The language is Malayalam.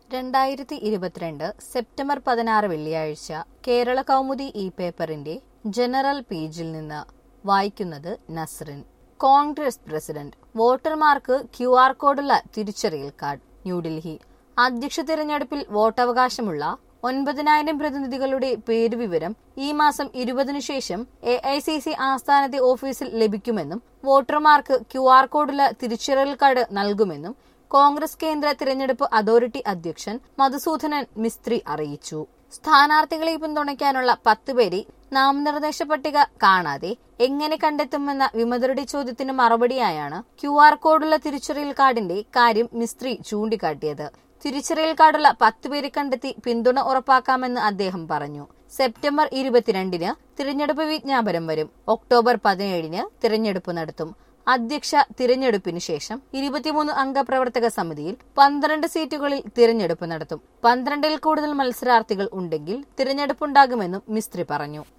രണ്ടായിരത്തി ഇരുപത്തിരണ്ട് സെപ്റ്റംബർ പതിനാറ് വെള്ളിയാഴ്ച കേരള കൗമുദി ഇ പേപ്പറിന്റെ ജനറൽ പേജിൽ നിന്ന് വായിക്കുന്നത് നസ്റിൻ കോൺഗ്രസ് പ്രസിഡന്റ് വോട്ടർമാർക്ക് ക്യു ആർ കോഡുള്ള തിരിച്ചറിയൽ കാർഡ് ന്യൂഡൽഹി അധ്യക്ഷ തിരഞ്ഞെടുപ്പിൽ വോട്ടവകാശമുള്ള ഒൻപതിനായിരം പ്രതിനിധികളുടെ പേരുവിവരം ഈ മാസം ഇരുപതിനു ശേഷം എ ഐ സി സി ആസ്ഥാനത്തെ ഓഫീസിൽ ലഭിക്കുമെന്നും വോട്ടർമാർക്ക് ക്യു ആർ കോഡുള്ള തിരിച്ചറിയൽ കാർഡ് നൽകുമെന്നും കോൺഗ്രസ് കേന്ദ്ര തിരഞ്ഞെടുപ്പ് അതോറിറ്റി അധ്യക്ഷൻ മധുസൂദനൻ മിസ്ത്രി അറിയിച്ചു സ്ഥാനാർത്ഥികളെ പിന്തുണയ്ക്കാനുള്ള പത്ത് പേരെ നാമനിർദ്ദേശ പട്ടിക കാണാതെ എങ്ങനെ കണ്ടെത്തുമെന്ന വിമതരുടെ ചോദ്യത്തിന് മറുപടിയായാണ് ക്യു ആർ കോഡുള്ള തിരിച്ചറിയൽ കാർഡിന്റെ കാര്യം മിസ്ത്രി ചൂണ്ടിക്കാട്ടിയത് തിരിച്ചറിയൽ കാർഡുള്ള പത്ത് പേരെ കണ്ടെത്തി പിന്തുണ ഉറപ്പാക്കാമെന്ന് അദ്ദേഹം പറഞ്ഞു സെപ്റ്റംബർ ഇരുപത്തിരണ്ടിന് തിരഞ്ഞെടുപ്പ് വിജ്ഞാപനം വരും ഒക്ടോബർ പതിനേഴിന് തിരഞ്ഞെടുപ്പ് നടത്തും അധ്യക്ഷ തിരഞ്ഞെടുപ്പിന് ശേഷം ഇരുപത്തിമൂന്ന് അംഗ പ്രവർത്തക സമിതിയിൽ പന്ത്രണ്ട് സീറ്റുകളിൽ തിരഞ്ഞെടുപ്പ് നടത്തും പന്ത്രണ്ടിൽ കൂടുതൽ മത്സരാർത്ഥികൾ ഉണ്ടെങ്കിൽ തിരഞ്ഞെടുപ്പുണ്ടാകുമെന്നും മിസ്ത്രി പറഞ്ഞു